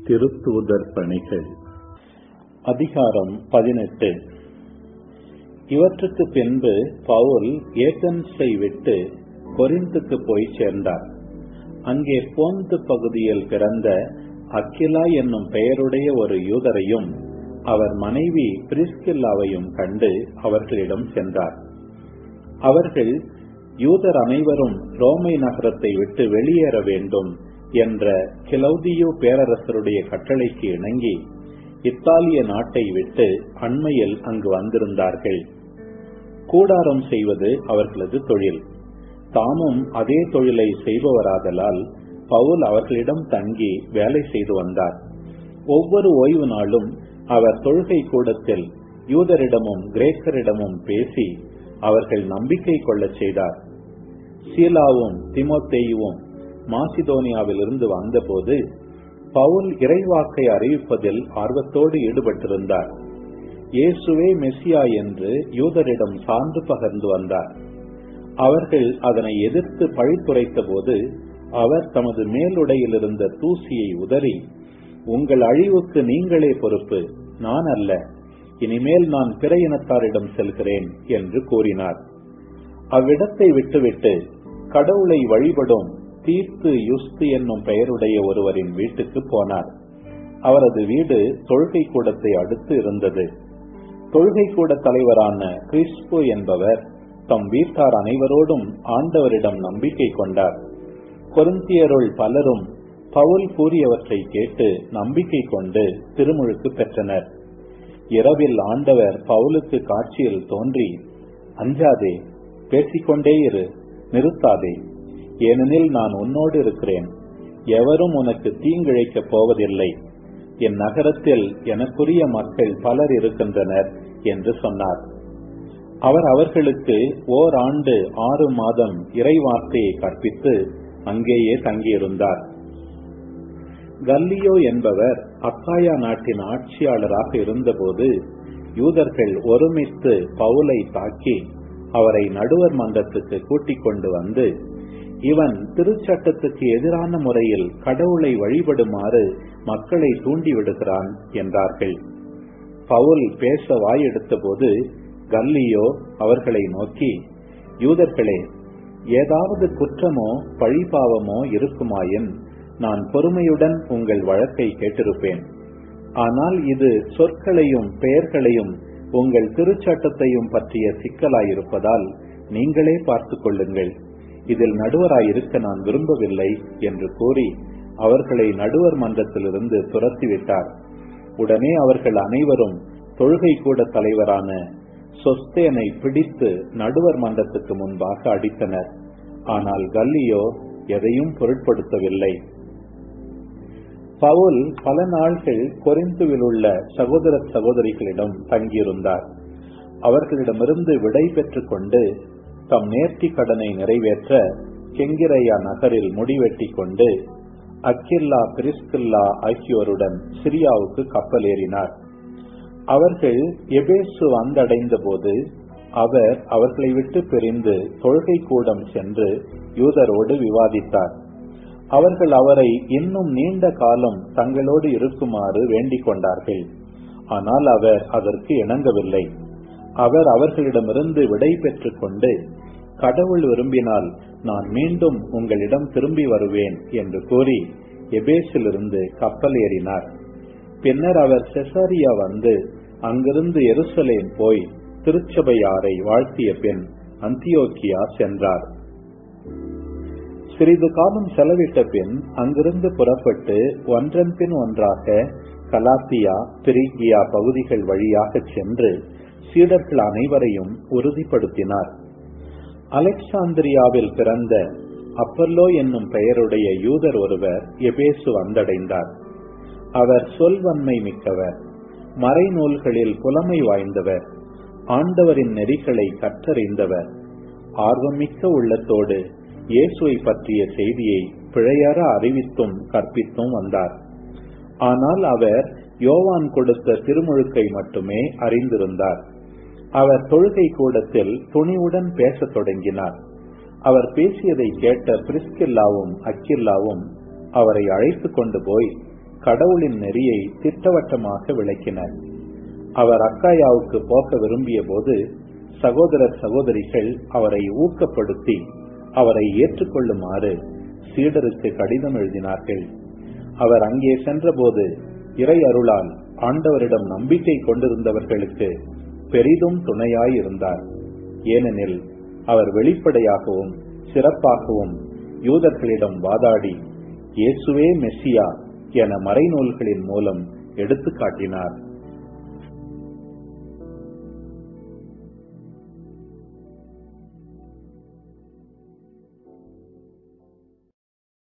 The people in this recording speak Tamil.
திருத்தூதர் பணிகள் அதிகாரம் பதினெட்டு இவற்றுக்கு பின்பு பவுல் ஏதென்ஸை விட்டு கொரிந்துக்கு போய் சேர்ந்தார் அங்கே போந்து பகுதியில் பிறந்த அக்கிலா என்னும் பெயருடைய ஒரு யூதரையும் அவர் மனைவி பிரிஸ்கில்லாவையும் கண்டு அவர்களிடம் சென்றார் அவர்கள் யூதர் அனைவரும் ரோமை நகரத்தை விட்டு வெளியேற வேண்டும் என்ற கிளௌதியு பேரரசருடைய கட்டளைக்கு இணங்கி இத்தாலிய நாட்டை விட்டு அண்மையில் அங்கு வந்திருந்தார்கள் கூடாரம் செய்வது அவர்களது தொழில் தாமும் அதே தொழிலை செய்பவராதலால் பவுல் அவர்களிடம் தங்கி வேலை செய்து வந்தார் ஒவ்வொரு ஓய்வு நாளும் அவர் தொழுகை கூடத்தில் யூதரிடமும் கிரேக்கரிடமும் பேசி அவர்கள் நம்பிக்கை கொள்ளச் செய்தார் சீலாவும் திமோத்தேயுவும் மாசிதோனியாவிலிருந்து வந்தபோது பவுல் இறைவாக்கை அறிவிப்பதில் ஆர்வத்தோடு ஈடுபட்டிருந்தார் இயேசுவே மெஸ்ஸியா என்று யூதரிடம் சான்று பகர்ந்து வந்தார் அவர்கள் அதனை எதிர்த்து பழித்துரைத்த போது அவர் தமது மேலுடையில் இருந்த தூசியை உதறி உங்கள் அழிவுக்கு நீங்களே பொறுப்பு நான் அல்ல இனிமேல் நான் பிற இனத்தாரிடம் செல்கிறேன் என்று கூறினார் அவ்விடத்தை விட்டுவிட்டு கடவுளை வழிபடும் தீர்த்து யுஸ்து என்னும் பெயருடைய ஒருவரின் வீட்டுக்கு போனார் அவரது வீடு தொழுகை கூடத்தை அடுத்து இருந்தது தொழுகை கூட தலைவரான கிறிஸ்பு என்பவர் தம் வீட்டார் அனைவரோடும் ஆண்டவரிடம் நம்பிக்கை கொண்டார் கொருந்தியருள் பலரும் பவுல் கூறியவற்றை கேட்டு நம்பிக்கை கொண்டு திருமுழுக்கு பெற்றனர் இரவில் ஆண்டவர் பவுலுக்கு காட்சியில் தோன்றி அஞ்சாதே பேசிக்கொண்டே இரு நிறுத்தாதே ஏனெனில் நான் உன்னோடு இருக்கிறேன் எவரும் உனக்கு தீங்கிழைக்கப் போவதில்லை என் நகரத்தில் எனக்குரிய மக்கள் பலர் இருக்கின்றனர் என்று சொன்னார் அவர் அவர்களுக்கு ஓர் ஆண்டு ஆறு மாதம் இறைவார்த்தையை கற்பித்து அங்கேயே தங்கியிருந்தார் கல்லியோ என்பவர் அக்காயா நாட்டின் ஆட்சியாளராக இருந்தபோது யூதர்கள் ஒருமித்து பவுலை தாக்கி அவரை நடுவர் மன்றத்துக்கு கூட்டிக் கொண்டு வந்து இவன் திருச்சட்டத்துக்கு எதிரான முறையில் கடவுளை வழிபடுமாறு மக்களை தூண்டி விடுகிறான் என்றார்கள் பவுல் பேச வாயெடுத்த போது கல்லியோ அவர்களை நோக்கி யூதர்களே ஏதாவது குற்றமோ பழிபாவமோ இருக்குமாயின் நான் பொறுமையுடன் உங்கள் வழக்கை கேட்டிருப்பேன் ஆனால் இது சொற்களையும் பெயர்களையும் உங்கள் திருச்சட்டத்தையும் பற்றிய சிக்கலாயிருப்பதால் நீங்களே பார்த்துக் கொள்ளுங்கள் இதில் நடுவராயிருக்க நான் விரும்பவில்லை என்று கூறி அவர்களை நடுவர் மன்றத்திலிருந்து துரத்திவிட்டார் உடனே அவர்கள் அனைவரும் தொழுகை கூட தலைவரான சொஸ்தேனை பிடித்து நடுவர் மன்றத்துக்கு முன்பாக அடித்தனர் ஆனால் கல்லியோ எதையும் பொருட்படுத்தவில்லை பவுல் பல நாள்கள் கொரிந்துவில் உள்ள சகோதர சகோதரிகளிடம் தங்கியிருந்தார் அவர்களிடமிருந்து விடை பெற்றுக் கொண்டு தம் நேர்த்தி கடனை நிறைவேற்ற கெங்கிரையா நகரில் முடிவெட்டி கொண்டு அக்கில்லா பிரிஸ்கில்லா ஆகியோருடன் சிரியாவுக்கு கப்பல் ஏறினார் அவர்கள் எபேசு வந்தடைந்த போது அவர் அவர்களை விட்டு பிரிந்து தொழுகை கூடம் சென்று யூதரோடு விவாதித்தார் அவர்கள் அவரை இன்னும் நீண்ட காலம் தங்களோடு இருக்குமாறு வேண்டிக் கொண்டார்கள் ஆனால் அவர் அதற்கு இணங்கவில்லை அவர் அவர்களிடமிருந்து விடை பெற்றுக் கொண்டு கடவுள் விரும்பினால் நான் மீண்டும் உங்களிடம் திரும்பி வருவேன் என்று கூறி எபேசிலிருந்து கப்பல் ஏறினார் பின்னர் அவர் செசாரியா வந்து அங்கிருந்து எருசலேம் போய் திருச்சபையாரை வாழ்த்திய பின் அந்தியோக்கியா சென்றார் சிறிது காலம் செலவிட்ட பின் அங்கிருந்து புறப்பட்டு ஒன்றன் பின் ஒன்றாக கலாத்தியா பிரிகியா பகுதிகள் வழியாக சென்று சீடர்கள் அனைவரையும் உறுதிப்படுத்தினார் அலெக்சாந்திரியாவில் பிறந்த அப்பல்லோ என்னும் பெயருடைய யூதர் ஒருவர் எபேசு வந்தடைந்தார் அவர் சொல்வன்மை மிக்கவர் மறைநூல்களில் புலமை வாய்ந்தவர் ஆண்டவரின் நெறிகளை கற்றறிந்தவர் ஆர்வமிக்க உள்ளத்தோடு இயேசுவை பற்றிய செய்தியை பிழையற அறிவித்தும் கற்பித்தும் வந்தார் ஆனால் அவர் யோவான் கொடுத்த திருமுழுக்கை மட்டுமே அறிந்திருந்தார் அவர் தொழுகை கூடத்தில் துணிவுடன் பேசத் தொடங்கினார் அவர் பேசியதை கேட்ட பிரிஸ்கில்லாவும் அக்கில்லாவும் அவரை அழைத்துக் கொண்டு போய் கடவுளின் நெறியை திட்டவட்டமாக விளக்கினர் அவர் அக்காயாவுக்கு போக விரும்பிய போது சகோதரர் சகோதரிகள் அவரை ஊக்கப்படுத்தி அவரை ஏற்றுக்கொள்ளுமாறு சீடருக்கு கடிதம் எழுதினார்கள் அவர் அங்கே சென்றபோது இறை அருளால் ஆண்டவரிடம் நம்பிக்கை கொண்டிருந்தவர்களுக்கு பெரிதும் துணையாய் இருந்தார் ஏனெனில் அவர் வெளிப்படையாகவும் சிறப்பாகவும் யூதர்களிடம் வாதாடி இயேசுவே மெஸ்ஸியா என மறைநூல்களின் மூலம் எடுத்துக் காட்டினார்